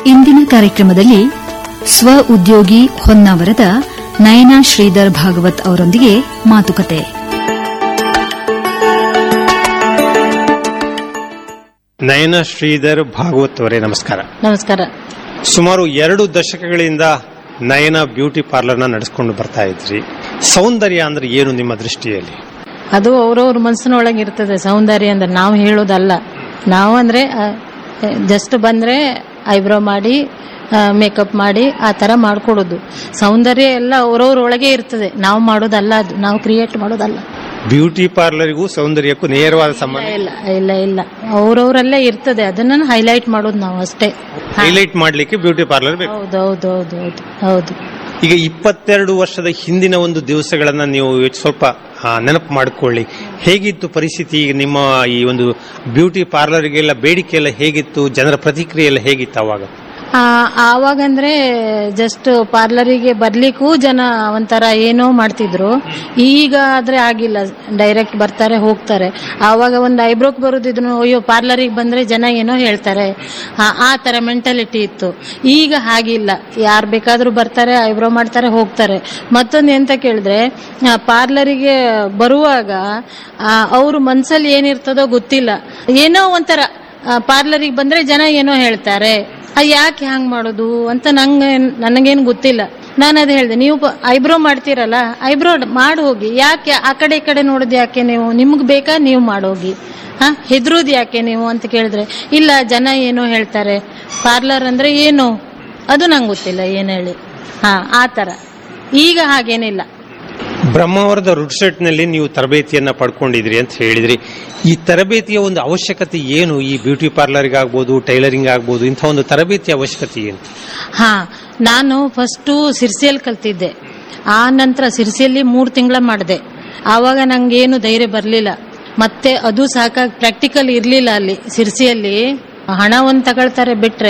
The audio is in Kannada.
ಇಂದಿನ ಕಾರ್ಯಕ್ರಮದಲ್ಲಿ ಸ್ವ ಉದ್ಯೋಗಿ ಹೊನ್ನಾವರದ ನಯನಾ ಶ್ರೀಧರ್ ಭಾಗವತ್ ಅವರೊಂದಿಗೆ ಮಾತುಕತೆ ನಯನ ಶ್ರೀಧರ್ ಭಾಗವತ್ ಅವರೇ ನಮಸ್ಕಾರ ನಮಸ್ಕಾರ ಸುಮಾರು ಎರಡು ದಶಕಗಳಿಂದ ನಯನ ಬ್ಯೂಟಿ ಪಾರ್ಲರ್ನ ನಡೆಸ್ಕೊಂಡು ಬರ್ತಾ ಇದ್ರಿ ಸೌಂದರ್ಯ ಅಂದ್ರೆ ಏನು ನಿಮ್ಮ ದೃಷ್ಟಿಯಲ್ಲಿ ಅದು ಅವ್ರವ್ರ ಮನಸ್ಸಿನೊಳಗೆ ಇರ್ತದೆ ಸೌಂದರ್ಯ ಅಂದ್ರೆ ನಾವು ಹೇಳೋದಲ್ಲ ನಾವು ಅಂದ್ರೆ ಜಸ್ಟ್ ಬಂದ್ರೆ ಐಬ್ರೋ ಮಾಡಿ ಮೇಕಪ್ ಮಾಡಿ ಆ ತರ ಮಾಡ್ಕೊಡೋದು ಸೌಂದರ್ಯ ಎಲ್ಲ ಅವ್ರವ್ರ ಒಳಗೆ ಇರ್ತದೆ ನಾವು ಮಾಡೋದಲ್ಲ ಅದು ನಾವು ಕ್ರಿಯೇಟ್ ಮಾಡೋದಲ್ಲ ಬ್ಯೂಟಿ ಪಾರ್ಲರ್ಗೂ ಸೌಂದರ್ಯಕ್ಕೂ ನೇರವಾದ ಸಂಬಂಧ ಇಲ್ಲ ಇಲ್ಲ ಇಲ್ಲ ಅವ್ರವ್ರಲ್ಲೇ ಇರ್ತದೆ ಅದನ್ನ ಹೈಲೈಟ್ ಮಾಡೋದು ನಾವು ಅಷ್ಟೇ ಹೈಲೈಟ್ ಮಾಡ್ಲಿಕ್ಕೆ ಬ್ಯೂಟಿ ಪಾರ್ಲರ್ ಬೇಕು ಹೌದು ಹೌದು ಹೌದು ಹೌದು ಹೌದು ಈಗ ಇಪ್ಪತ್ತೆರಡು ವರ್ಷದ ಹಿಂದಿನ ಒಂದು ದಿವಸಗಳನ್ನ ನೀವು ಸ್ವಲ್ಪ ಆ, ನೆನಪು ಮಾಡಿಕೊಳ್ಳಿ ಹೇಗಿತ್ತು ಪರಿಸ್ಥಿತಿ ಈಗ ನಿಮ್ಮ ಈ ಒಂದು ಬ್ಯೂಟಿ ಪಾರ್ಲರ್ಗೆಲ್ಲ ಬೇಡಿಕೆ ಎಲ್ಲ ಹೇಗಿತ್ತು ಜನರ ಪ್ರತಿಕ್ರಿಯೆ ಎಲ್ಲ ಹೇಗಿತ್ತು ಅವಾಗ ಆ, ಆವಾಗಂದ್ರೆ ಜಸ್ಟ್ ಪಾರ್ಲರಿಗೆ ಬರ್ಲಿಕ್ಕೂ ಜನ ಒಂಥರ ಏನೋ ಮಾಡ್ತಿದ್ರು ಈಗ ಆದ್ರೆ ಆಗಿಲ್ಲ ಡೈರೆಕ್ಟ್ ಬರ್ತಾರೆ ಹೋಗ್ತಾರೆ ಆವಾಗ ಒಂದು ಐಬ್ರೋಕ್ ಬರೋದಿದ್ರು ಅಯ್ಯೋ ಪಾರ್ಲರಿಗೆ ಬಂದ್ರೆ ಜನ ಏನೋ ಹೇಳ್ತಾರೆ ಆ- ಆ ತರ ಮೆಂಟಾಲಿಟಿ ಇತ್ತು ಈಗ ಹಾಗಿಲ್ಲ ಯಾರು ಬೇಕಾದ್ರೂ ಬರ್ತಾರೆ ಐಬ್ರೋ ಮಾಡ್ತಾರೆ ಹೋಗ್ತಾರೆ ಮತ್ತೊಂದು ಎಂತ ಕೇಳಿದ್ರೆ ಪಾರ್ಲರಿಗೆ ಬರುವಾಗ ಅವ್ರ ಮನ್ಸಲ್ಲಿ ಏನಿರ್ತದೋ ಗೊತ್ತಿಲ್ಲ ಏನೋ ಒಂಥರ ಪಾರ್ಲರಿಗೆ ಬಂದ್ರೆ ಜನ ಏನೋ ಹೇಳ್ತಾರೆ ಆ ಯಾಕೆ ಹ್ಯಾಂಗ್ ಮಾಡೋದು ಅಂತ ನಂಗೆ ನನಗೇನು ಗೊತ್ತಿಲ್ಲ ನಾನು ಅದು ಹೇಳಿದೆ ನೀವು ಐಬ್ರೋ ಮಾಡ್ತೀರಲ್ಲ ಐಬ್ರೋ ಮಾಡಿ ಹೋಗಿ ಯಾಕೆ ಆ ಕಡೆ ಈ ಕಡೆ ನೋಡೋದು ಯಾಕೆ ನೀವು ನಿಮ್ಗೆ ಬೇಕಾ ನೀವು ಮಾಡೋಗಿ ಹಾ ಹೆದ್ರೋದು ಯಾಕೆ ನೀವು ಅಂತ ಕೇಳಿದ್ರೆ ಇಲ್ಲ ಜನ ಏನೋ ಹೇಳ್ತಾರೆ ಪಾರ್ಲರ್ ಅಂದ್ರೆ ಏನು ಅದು ನಂಗೆ ಗೊತ್ತಿಲ್ಲ ಏನು ಹೇಳಿ ಹಾ ಆ ಥರ ಈಗ ಹಾಗೇನಿಲ್ಲ ಬ್ರಹ್ಮಾವರದ ರುಡ್ ನಲ್ಲಿ ನೀವು ತರಬೇತಿಯನ್ನ ಪಡ್ಕೊಂಡಿದ್ರಿ ಅಂತ ಹೇಳಿದ್ರಿ ಈ ತರಬೇತಿಯ ಒಂದು ಅವಶ್ಯಕತೆ ಏನು ಈ ಬ್ಯೂಟಿ ಪಾರ್ಲರ್ಗೆ ಆಗ್ಬೋದು ಟೈಲರಿಂಗ್ ಆಗ್ಬೋದು ಇಂಥ ಒಂದು ತರಬೇತಿ ಅವಶ್ಯಕತೆ ಏನು ಹಾ ನಾನು ಫಸ್ಟು ಸಿರ್ಸಿಯಲ್ಲಿ ಕಲ್ತಿದ್ದೆ ಆ ನಂತರ ಸಿರ್ಸಿಯಲ್ಲಿ ಮೂರು ತಿಂಗಳ ಮಾಡಿದೆ ಆವಾಗ ನಂಗೇನು ಧೈರ್ಯ ಬರಲಿಲ್ಲ ಮತ್ತೆ ಅದು ಸಾಕಾಗಿ ಪ್ರಾಕ್ಟಿಕಲ್ ಇರಲಿಲ್ಲ ಅಲ್ಲಿ ಸಿರ್ಸಿಯಲ್ಲಿ ಹಣ ಒಂದು ತಗೊಳ್ತಾರೆ ಬಿಟ್ರೆ